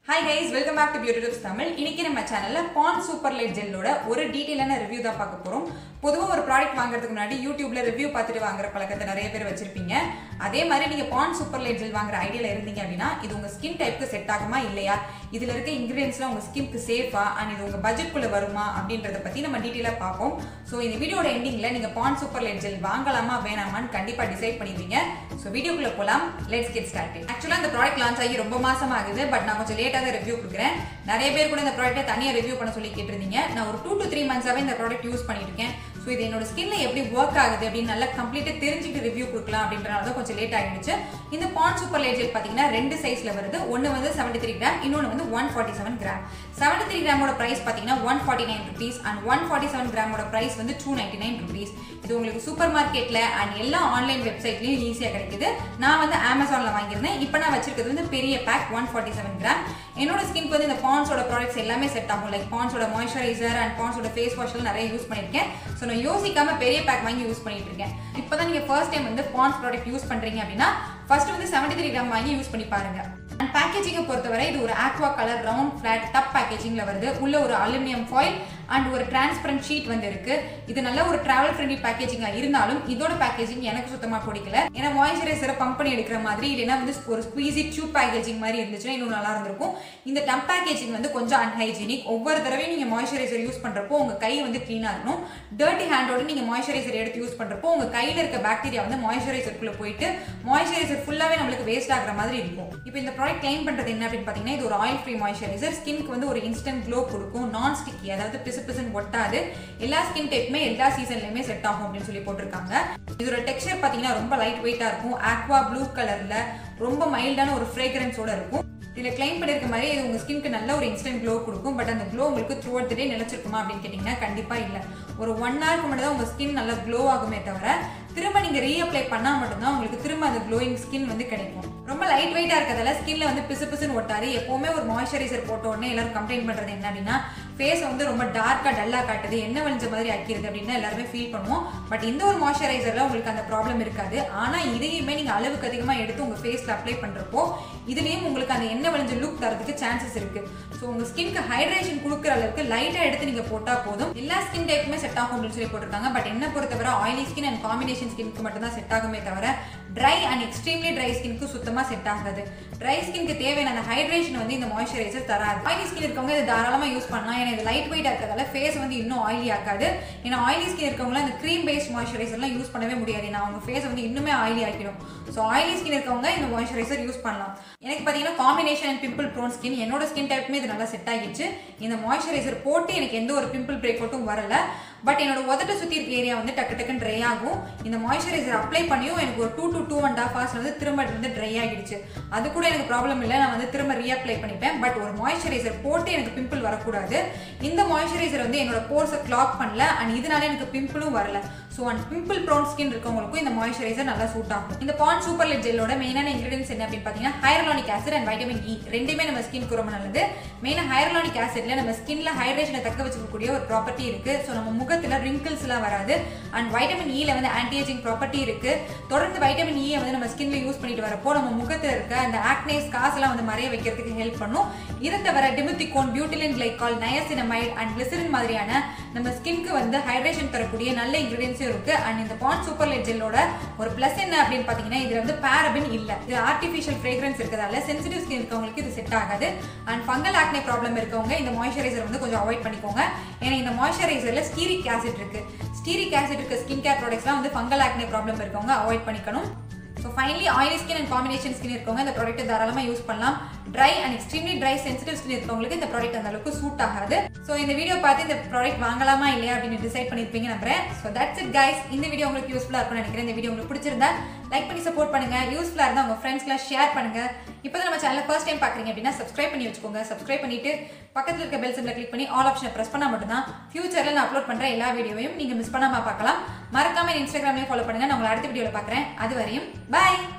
hi guys welcome back to beauty tips Tamil இன்னைக்கு நம்ம சேனல்ல பான் சூப்பர் லைட் ஜெல்லோட ஒரு டீட்டெயிலான ரிவ்யூ தான் பார்க்க போறோம் பொதுவாக ஒரு ப்ராடக்ட் வாங்குறதுக்கு முன்னாடி யூடியூப்ல ரிவ்யூ பார்த்துட்டு வாங்குற பழக்கத்தை நிறைய பேர் வச்சிருப்பீங்க அதே மாதிரி நீங்க பான் சூப்பர் லைட் ஜெல் வாங்குற ஐடியால இருந்தீங்க அப்படின்னா இது உங்க ஸ்கின் டைப்க்கு செட் ஆகுமா இல்லையா இதுல இருக்க இன்கிரீடியன்ஸ்லாம் உங்க ஸ்கின்க்கு சேஃபா அண்ட் இது உங்க பட்ஜெட்குள்ள வருமா அப்படின்றத பத்தி நம்ம டீட்டெயிலா பார்ப்போம் ஸோ இந்த வீடியோட எண்டிங்ல நீங்க பான் சூப்பர் லைட் ஜெல் வாங்கலாமா வேணாமான்னு கண்டிப்பா டிசைட் பண்ணிடுவீங்க ஸோ வீடியோக்குள்ள போலாம் லெட்ஸ் கெட் ஸ்டார்ட் ஆக்சுவலா இந்த ப்ராடக்ட் லான்ச் ஆகி ரொம்ப மாசம் ஆகுது பட் நான் கொஞ்சம் லேட்டாக தான் ரிவ்யூ கொடுக்குறேன் நிறைய பேர் கூட இந்த ப்ராடக்ட்டை தனியாக ரிவ்யூ பண்ண சொல்லி கேட்டிருந்தீங்க நான் ஒரு டூ டு த்ரீ மந்த்ஸாகவே இந்த ப்ராடக்ட் யூஸ் பண்ணிட்டு இருக்கேன் ஸோ இது என்னோட ஸ்கின்ல எப்படி ஒர்க் ஆகுது அப்படின்னு நல்லா கம்ப்ளீட்டாக தெரிஞ்சுட்டு ரிவ்யூ கொடுக்கலாம் அப்படின்றனால தான் கொஞ்சம் லேட் ஆகிடுச்சு இந்த பான் சூப்பர் லைட் ஜெல் பார்த்தீங்கன்னா ரெண்டு சைஸ்ல வருது ஒன்று வந்து செவன்டி த்ரீ கிராம் இன்னொன்று வந்து one forty seven gram seventy three கிராமோட பிரைஸ் பார்த்தீங்கன்னா one forty nine rupees and one forty seven கிராமோட பிரைஸ் வந்து டூ நைன்டி நைன் ருபீஸ் இது உங்களுக்கு சூப்பர் மார்க்கெட்ல அண்ட் எல்லா ஆன்லைன் வெப்சைட்லயும் ஈஸியாக கிடைக்குது நான் வந்து அமேசான்ல வாங்கியிருந்தேன் இப்போ நான் வச்சிருக்கிறது வந்து பெரிய pack one forty seven gram என்னோட ஸ்கின்க்கு வந்து இந்த பான்ஸோட ப்ராடக்ட்ஸ் எல்லாமே செட் ஆகும் லைக் பான்ஸோட மாய்ஸ்சரைசர் அண்ட் பான்ஸோட ஃபேஸ் வாஷ்லாம் நிறைய யூஸ் பண்ணியிருக்கேன் ஸோ நான் யோசிக்காம பெரிய பேக் வாங்கி யூஸ் பண்ணிட்டு இருக்கேன் இப்போ தான் நீங்கள் ஃபர்ஸ்ட் டைம் வந்து பான்ஸ் ப்ராடக்ட் யூஸ் பண்றீங்க அப்படின்னா ஃபர்ஸ்ட் வந்து செவன்டி த்ரீ கிராம் வாங்கி யூஸ் பண்ணி பாருங்க அண்ட் பேக்கேஜிங்கை பொறுத்தவரை இது ஒரு aqua colour round flat tub பேக்கேஜிங்ல வருது உள்ள ஒரு அலுமினியம் ஃபாயில் அண்ட் ஒரு டிரான்ஸ்பரண்ட் ஷீட் வந்து இருக்கு இது நல்ல ஒரு டிராவல் ஃப்ரெண்ட்லி பேக்கேஜிங்கா இருந்தாலும் இதோட பேக்கேஜிங் எனக்கு சுத்தமா பிடிக்கல ஏன்னா மாய்ஸ்சரைசரை பம்ப் பண்ணி எடுக்கிற மாதிரி இல்லைன்னா வந்து ஒரு ஸ்குவீசி டியூப் பேக்கேஜிங் மாதிரி இருந்துச்சுன்னா இன்னும் நல்லா இருந்திருக்கும் இந்த டப் பேக்கேஜிங் வந்து கொஞ்சம் அன்ஹைஜீனிக் ஒவ்வொரு தடவையும் நீங்க மாய்ஸ்சரைசர் யூஸ் பண்றப்போ உங்க கை வந்து கிளீனா இருக்கணும் டர்ட்டி ஹேண்டோட நீங்க மாய்ஸ்சரைசர் எடுத்து யூஸ் பண்றப்போ உங்க கையில இருக்க பாக்டீரியா வந்து மாய்ஸ்சரைசருக்குள்ள போயிட்டு மாய்ஸ்சரைசர் ஃபுல்லாவே நம்மளுக்கு வேஸ்ட் ஆகுற மாதிரி இருக்கும் இப்போ இந்த ப்ராடக்ட் கிளைம் பண்றது என்ன அப்படின்னு பாத்தீங்கன்னா இது ஒரு ஆயில் ஃப்ரீ மாய்ஸ்சரைசர் ஸ்கின்க்கு வந்து ஒரு இன்ஸ்டன்ட் க்ளோ கொடுக்கும் நான் ஸ்டிக்கி அதாவது பிசு பிசுன்னு ஒட்டாது எல்லா ஸ்கின் டைப்புமே எல்லா சீசன்லயுமே செட் ஆகும் அப்படின்னு சொல்லி போட்டிருக்காங்க இதோட டெக்ஸ்சர் பாத்தீங்கன்னா ரொம்ப லைட் வெயிட்டா இருக்கும் ஆக்வா ப்ளூ கலர்ல ரொம்ப மைல்டான ஒரு ஃப்ரேக்ரன்ஸோட இருக்கும் இதில் கிளைம் பண்ணியிருக்க மாதிரி இது உங்கள் ஸ்கின்க்கு நல்ல ஒரு இன்ஸ்டன்ட் க்ளோ கொடுக்கும் பட் அந்த க்ளோ உங்களுக்கு த்ரூ அவுட் டே நிலச்சிருக்குமா அப்படின்னு கேட்டிங்கன்னா கண்டிப்பாக இல்லை ஒரு ஒன் ஹவருக்கு மட்டும் தான் உங்கள் ஸ்கின் நல்லா க்ளோ ஆகுமே தவிர திரும்ப நீங்கள் ரீஅப்ளை பண்ணால் மட்டும்தான் உங்களுக்கு திரும்ப அந்த க்ளோயிங் ஸ்கின் வந்து கிடைக்கும் ரொம்ப லைட் வெயிட்டாக இருக்கிறதால ஸ்கின்ல வந்து பிசு பிசுன்னு ஒட்டாது எப்போவுமே ஒரு மாய்ஸ்சரைசர் போட்ட உடனே எல்லாரும் கம்ப்ளைண்ட் பண்ணுறது என்ன அப்படின்னா ஃபேஸ் வந்து ரொம்ப டார்க்காக டல்லாக காட்டுது என்ன வலிஞ்ச மாதிரி ஆக்கிடுது அப்படின்னு எல்லாருமே ஃபீல் பண்ணுவோம் பட் இந்த ஒரு மாய்ஸ்சரைசரில் உங்களுக்கு அந்த ப்ராப்ளம் இருக்காது ஆனால் இதையுமே நீங்கள் அளவுக்கு அதிகமாக எடுத்து உங்கள் ஃபேஸில் அப்ளை பண்ணுறப்போ இதுலேயும் உங்களுக்கு அந்த எண்ணெய் வலிஞ்ச லுக் தரதுக்கு சான்சஸ் இருக்கு ஸோ உங்கள் ஸ்கின்க்கு ஹைட்ரேஷன் கொடுக்குற அளவுக்கு லைட்டாக எடுத்து நீங்கள் போட்டால் போதும் எல்லா ஸ்கின் டைப்புமே செட் ஆகும் அப்படின்னு சொல்லி போட்டிருக்காங்க பட் என்ன பொறுத்தவரை ஆயிலி ஸ்கின் அண்ட் காம்பினேஷன் ஸ்கின்க்கு மட்டும் தான் செட் ஆகுமே தவிர ட்ரை அண்ட் எக்ஸ்ட்ரீம்லி ட்ரை ஸ்கின்க்கு சுத்தமாக செட் ஆகாது ட்ரை ஸ்கின்க்கு தேவையான அந்த ஹைட்ரேஷன் வந்து இந்த மாய்ஸ்சரைசர் தராது ஆயிலி ஸ்கின் இருக்கவங்க இது தாராளமாக யூஸ் பண்ணலாம் ஏன்னா இது லைட் வெயிட் இருக்கிறதால ஃபேஸ் வந்து இன்னும் ஆயிலி ஆக்காது ஏன்னா ஆயிலி ஸ்கின் இருக்கவங்க அந்த க்ரீம் பேஸ்ட் மாய்ஸ்சரைசர்லாம் யூஸ் பண்ணவே முடியாது நான் அவங்க ஃபேஸ் வந்து இன்னுமே ஆயிலி ஆக்கிடும் ஸோ ஆயிலி ஸ்கின் இருக்கவங்க இந்த மாய்ஸ்சரைசர் யூஸ் பண்ணலாம் எனக்கு பார்த்தீங்கன்னா combination and pimple prone skin என்னோட ஸ்கின் டைப்புமே இது நல்லா செட் ஆகிடுச்சு இந்த மாய்ஸ்சரைசர் போட்டு எனக்கு எந்த ஒரு பிம்பிள் பிரேக் அவுட்டும் வரல பட் என்னோட உதட்ட சுற்றி இருக்க ஏரியா வந்து டக்கு டக்குன்னு ட்ரை ஆகும் இந்த மாய்ஸ்சரைசர் அப்ளை பண்ணியும் எனக்கு ஒரு two to two and half hours வந்து திரும்ப வந்து ட்ரை ஆகிடுச்சு அது கூட எனக்கு ப்ராப்ளம் இல்லை நான் வந்து திரும்ப ரீஅப்ளை பண்ணிப்பேன் பட் ஒரு மாய்ஸ்சரைசர் போட்டு எனக்கு பிம்பிள் வரக்கூடாது இந்த மாய்ஸ்சரைசர் வந்து என்னோட போர்ஸை கிளாக் பண்ணல அண்ட் இதனால எனக்கு பிம்பிளும் வரல so and pimple prone skin இருக்கவங்களுக்கும் இந்த மாய்ஸ்சரைசர் நல்லா சூட் ஆகும் இந்த பான் சூப்பர் லிட் ஜெல்லோட மெயினான இன்கிரீடியன்ஸ் என்ன அப்படின்னு பார்த்தீங்கன்னா hyaluronic acid and vitamin E ரெண்டுமே நம்ம ஸ்கின்க்கு ரொம்ப நல்லது மெயினாக ஹைரலானிக் ஆசிட்ல நம்ம ஸ்கின்ல ஹைட்ரேஷனை தக்க வச்சுக்கக்கூடிய ஒரு ப்ராப்பர்ட்டி இருக்கு ஸோ நம்ம முகத்தில் ரிங்கிள்ஸ்லாம் வராது அண்ட் வைட்டமின் இல வந்து ஆன்டிஏஜிங் ப்ராப்பர்ட்டி இருக்கு தொடர்ந்து வைட்டமின் இயை வந்து நம்ம ஸ்கின்ல யூஸ் பண்ணிட்டு வரப்போ நம்ம முகத்தில் இருக்க அந்த ஆக்னேஸ் காசெல்லாம் வந்து மறைய வைக்கிறதுக்கு ஹெல்ப் பண்ணும் இதை தவிர dimethicone butylene glycol niacinamide and glycerin மாதிரியான நம்ம ஸ்கின்க்கு வந்து ஹைட்ரேஷன் தரக்கூடிய நல்ல இன்கிரீடியன்ஸும் இருக்கு அண்ட் இந்த பான் சூப்பர் லைட் ஜெல்லோட ஒரு பிளஸ் என்ன அப்படின்னு பார்த்தீங்கன்னா இதுல வந்து பேரபின் இல்ல இது ஆர்டிஃபிஷியல் ஃப்ரேக்ரன்ஸ் இருக்கிறதால சென்சிட்டிவ் ஸ்கின் இருக்கவங்களுக்கு இது செட் ஆகாது அண்ட் ஃபங்கல் ஆக்னே ப்ராப்ளம் இருக்கவங்க இந்த மாய்ஸ்சரைசர் வந்து கொஞ்சம் அவாய்ட் பண்ணிக்கோங்க ஏன்னா இந்த மாய்ஸ்சரைசர்ல ஸ்டீரிக் ஆசிட் இருக்கு ஸ்டீரிக் ஆசிட் இருக்க ஸ்கின் கேர் ப்ராடக்ட்ஸ்லாம் வந்து ஃபங்கல் ஆக்னே ப்ராப்ளம் இருக்கவங்க அவாய்ட் பண்ணிக்கணும் so finally oily skin and combination skin இருக்கவங்க இந்த ப்ராடக்ட்டை தாராளமாக யூஸ் பண்ணலாம் dry and extremely dry sensitive skin இருக்கவங்களுக்கு இந்த ப்ராடக்ட் அந்த அளவுக்கு சூட் ஆகாது ஸோ இந்த வீடியோ பார்த்து இந்த ப்ராடக்ட் வாங்கலாமா இல்லையா அப்படின்னு டிசைட் பண்ணிருப்பீங்க நம்புறேன் ஸோ தட்ஸ் இட் கைஸ் இந்த வீடியோ உங்களுக்கு யூஸ்ஃபுல்லாக இருக்கும்னு நினைக்கிறேன் இந்த வீடியோ உங்களுக்கு பிடிச்சிருந்தா லைக் பண்ணி சப்போர்ட் பண்ணுங்க யூஸ்ஃபுல்லாக இருந்தால் உங்க ஃப்ரெண்ட்ஸ்க்குலாம் ஷேர் பண்ணுங்க இப்போ தான் நம்ம சேனல் ஃபர்ஸ்ட் டைம் பார்க்குறீங்க அப்படின்னா சப்ஸ்கிரைப் பண்ணி வச்சுக்கோங்க சப்ஸ்கிரைப் பண்ணிட்டு பக்கத்தில் இருக்க பெல் சிம்பில் கிளிக் பண்ணி ஆல் ஆப்ஷனை ப்ரெஸ் பண்ணால் மட்டும்தான் ஃபியூச்சரில் நான் அப்லோட் பண்ணுற எல்லா வீடியோவையும் நீங்கள் மிஸ் பண்ணாமல் பார்க்கலாம் மறக்காம இன்ஸ்டாகிராம்லேயும் ஃபாலோ பண்ணுங்க நான் உங்களை அடுத்த வீடியோவில் பார்க்குறேன் அது வரையும் பாய்